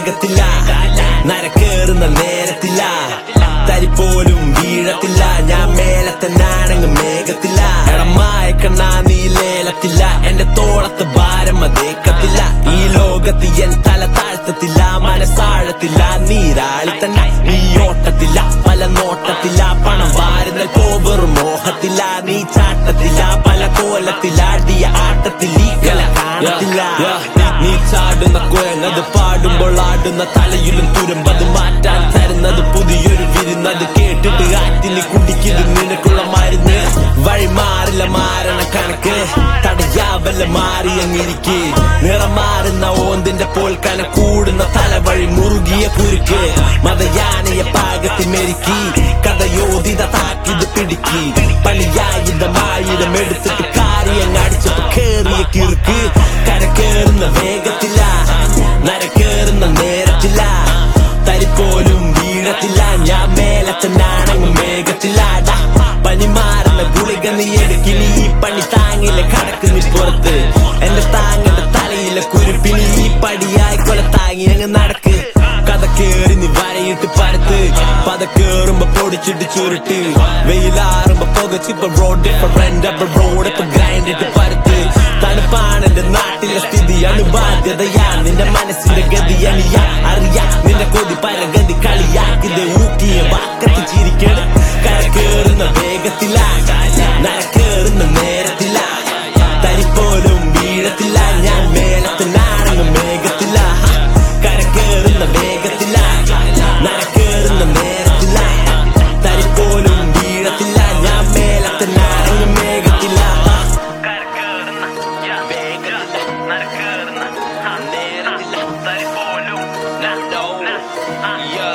വേഗത്തില്ല നരക്കേറുന്ന നേരത്തില്ല തരിപ്പോലും വീഴത്തില്ല ഞാൻ മേലത്തെ നാണങ്ങ് മേഘത്തില്ല എടമായ കണ്ണാ നീ ലേലത്തില്ല എന്റെ തോളത്ത് ഭാരം അതേക്കത്തില്ല ഈ ലോകത്ത് എൻ തല താഴ്ത്തത്തില്ല മനസ്സാഴത്തില്ല നീരാളി തന്നെ നീ ഓട്ടത്തില്ല പല നോട്ടത്തില്ല പണം വാരുന്ന കോവർ മോഹത്തില്ല നീ ചാട്ടത്തില്ല പല കോലത്തില്ല അടിയ ആട്ടത്തിൽ ഈ കല കാണത്തില്ല നീ ചാടുന്ന കുരങ്ങത് പാടുമ്പോൾ ആടുന്ന തലയിലും തുരുമ്പത് മാറ്റാൻ തരുന്നത് പുതിയൊരു വിരുന്നത് കേട്ടിട്ട് ആറ്റിന് കുടിക്കത് നിനക്കുള്ള മരുന്ന് വഴി മാറില്ല മാറണ കണക്ക് തടയാവല്ല മാറിയങ്ങിരിക്ക് നിറം മാറുന്ന ഓന്തിന്റെ പോൽ കന കൂടുന്ന തലവഴി മുറുകിയ കുരുക്ക് മതയാനയെ പാകത്തിൽ മെരുക്കി കഥയോധിത താക്കിത് പിടിക്കി പണിയായുധമായുധം എടുത്തിട്ട് കാര്യങ്ങ് അടിച്ചപ്പോ കേറിയ കിറുക്ക് കരക്കേറുന്ന വേഗത്തില്ല നരക്കേറുന്ന നേരത്തില്ല തരിപ്പോലും വീഴത്തില്ല ഞാൻ മേലത്തെ നാണങ്ങ് മേഘത്തില്ല ഡാ, പനി മാറുന്ന ഗുളിക നീ എടുക്കിനി ഈ പണി താങ്ങിലെ കടക്കുന്നി പുറത്ത് എന്റെ താങ്ങന്റെ തലയിലെ കുരുപ്പിനി ഈ പടിയായി കൊല താങ്ങി അങ്ങ് നടക്ക് കഥ കേറി നീ വരയിട്ട് പരത്ത് പത കേറുമ്പോ പൊടിച്ചിട്ട് ചുരുട്ട് വെയിലാറുമ്പോ പുകച്ചിപ്പോ റോഡ് ഡിഫറെന്റ് അപ്പൊ റോഡ് ഇപ്പൊ ഗ്രൈൻഡ് ഇട്ട് പരത്ത് തണുപ്പാണ് എന്റെ നാട്ടിലെ സ്ഥിതി അണുബാധ്യതയാ നിന്റെ മനസ്സിന്റെ ഗതി അണിയാ അറിയാ നിന്റെ കൊതി പരഗതി കളിയാക്കിത് ഊക്കിയ വാക്കത്ത് ചിരിക്കണം കരക്കേറുന്ന വേഗത്തില നരക്കേറുന്ന നേരത്തില തരിപ്പോലും വീഴത്തില്ല ഞാൻ മേലത്ത് നാണങ്ങ് മേഘത്തില കരക്കേറുന്ന വേഗത്തില നരക്കേറുന്ന നേരത്തില തരിപ്പോലും വീഴത്തില്ല ഞാൻ മേലത്ത് നാണങ്ങ് മേഘത്തില കരക്കേറുന്ന വേഗത്തില്ല നരക്കേറുന്ന നേരത്തില്ല തരിപ്പോലും Yo.